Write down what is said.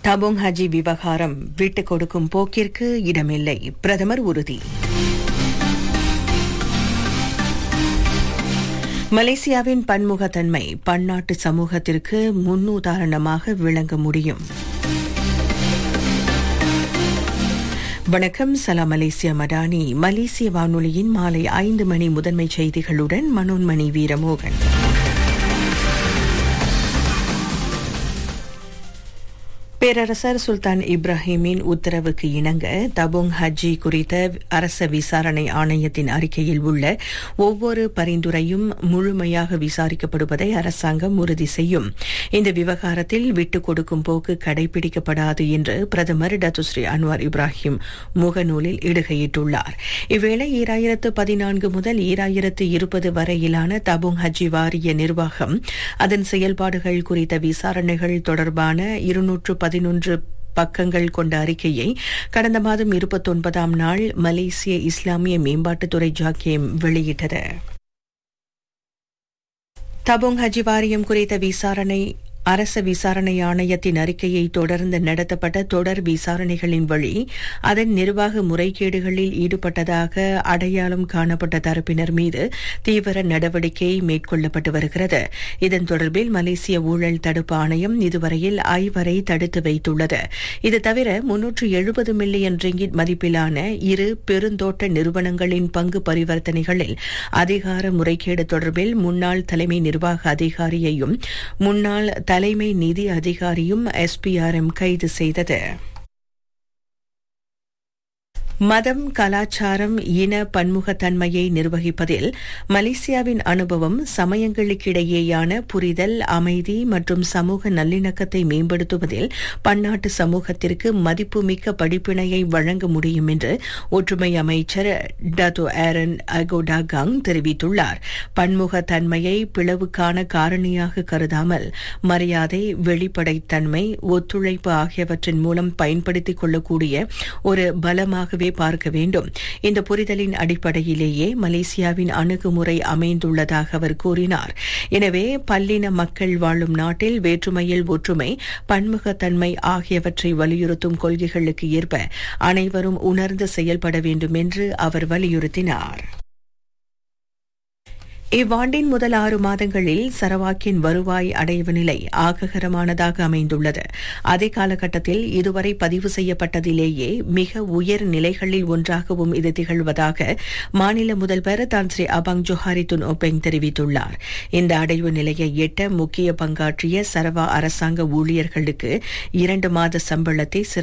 டபோங் ஹஜி விவகாரம் விட்டுக் கொடுக்கும் போக்கிற்கு இடமில்லை பிரதமர் உறுதி மலேசியாவின் பன்முகத்தன்மை பன்னாட்டு சமூகத்திற்கு முன்னுதாரணமாக விளங்க முடியும் வணக்கம் சலாம் மலேசியா மடானி மலேசிய வானொலியின் மாலை ஐந்து மணி முதன்மை செய்திகளுடன் மனோன்மணி வீரமோகன் பேரரசர் சுல்தான் இப்ராஹிமின் உத்தரவுக்கு இணங்க தபோங் ஹஜ்ஜி குறித்த அரச விசாரணை ஆணையத்தின் அறிக்கையில் உள்ள ஒவ்வொரு பரிந்துரையும் முழுமையாக விசாரிக்கப்படுவதை அரசாங்கம் உறுதி செய்யும் இந்த விவகாரத்தில் விட்டுக் கொடுக்கும் போக்கு கடைபிடிக்கப்படாது என்று பிரதமர் டத்துஸ்ரீ அன்வார் இப்ராஹிம் முகநூலில் இடுகையிட்டுள்ளார் இவ்வேளை ஈராயிரத்து பதினான்கு முதல் ஈராயிரத்து இருபது வரையிலான தபோங் ஹஜ்ஜி வாரிய நிர்வாகம் அதன் செயல்பாடுகள் குறித்த விசாரணைகள் தொடர்பான இருநூற்று பதினொன்று பக்கங்கள் கொண்ட அறிக்கையை கடந்த மாதம் இருபத்தொன்பதாம் நாள் மலேசிய இஸ்லாமிய மேம்பாட்டுத்துறை ஜாக்கியம் வெளியிட்டது தபோங் ஹஜி வாரியம் குறித்த விசாரணை அரச விசாரணை ஆணையத்தின் அறிக்கையை தொடர்ந்து நடத்தப்பட்ட தொடர் விசாரணைகளின் வழி அதன் நிர்வாக முறைகேடுகளில் ஈடுபட்டதாக அடையாளம் காணப்பட்ட தரப்பினர் மீது தீவிர நடவடிக்கை மேற்கொள்ளப்பட்டு வருகிறது இதன் தொடர்பில் மலேசிய ஊழல் தடுப்பு ஆணையம் இதுவரையில் ஐவரை தடுத்து வைத்துள்ளது இது தவிர முன்னூற்று எழுபது மில்லியன் ரிங்கிட் மதிப்பிலான இரு பெருந்தோட்ட நிறுவனங்களின் பங்கு பரிவர்த்தனைகளில் அதிகார முறைகேடு தொடர்பில் முன்னாள் தலைமை நிர்வாக அதிகாரியையும் முன்னாள் தலைமை நிதி அதிகாரியும் எஸ்பிஆர்எம் கைது செய்தது மதம் கலாச்சாரம் இன பன்முகத்தன்மையை நிர்வகிப்பதில் மலேசியாவின் அனுபவம் சமயங்களுக்கிடையேயான புரிதல் அமைதி மற்றும் சமூக நல்லிணக்கத்தை மேம்படுத்துவதில் பன்னாட்டு சமூகத்திற்கு மதிப்புமிக்க படிப்பினையை வழங்க முடியும் என்று ஒற்றுமை அமைச்சர் டதோ ஆரன் அகோடாகாங் தெரிவித்துள்ளார் பன்முகத்தன்மையை பிளவுக்கான காரணியாக கருதாமல் மரியாதை வெளிப்படைத்தன்மை ஒத்துழைப்பு ஆகியவற்றின் மூலம் பயன்படுத்திக் கொள்ளக்கூடிய ஒரு பலமாகவே ஆகவே பார்க்க வேண்டும் இந்த புரிதலின் அடிப்படையிலேயே மலேசியாவின் அணுகுமுறை அமைந்துள்ளதாக அவர் கூறினார் எனவே பல்லின மக்கள் வாழும் நாட்டில் வேற்றுமையில் ஒற்றுமை பன்முகத்தன்மை ஆகியவற்றை வலியுறுத்தும் கொள்கைகளுக்கு ஏற்ப அனைவரும் உணர்ந்து செயல்பட வேண்டும் என்று அவர் வலியுறுத்தினார் இவ்வாண்டின் முதல் ஆறு மாதங்களில் சரவாக்கின் வருவாய் அடைவு நிலை ஆககரமானதாக அமைந்துள்ளது அதே காலகட்டத்தில் இதுவரை பதிவு செய்யப்பட்டதிலேயே மிக உயர் நிலைகளில் ஒன்றாகவும் இது திகழ்வதாக மாநில முதல்வர் தான் Shri Abang Johari Tun Openg தெரிவித்துள்ளார் இந்த அடைவு நிலையை எட்ட முக்கிய பங்காற்றிய சரவா அரசாங்க ஊழியர்களுக்கு இரண்டு மாத சம்பளத்தை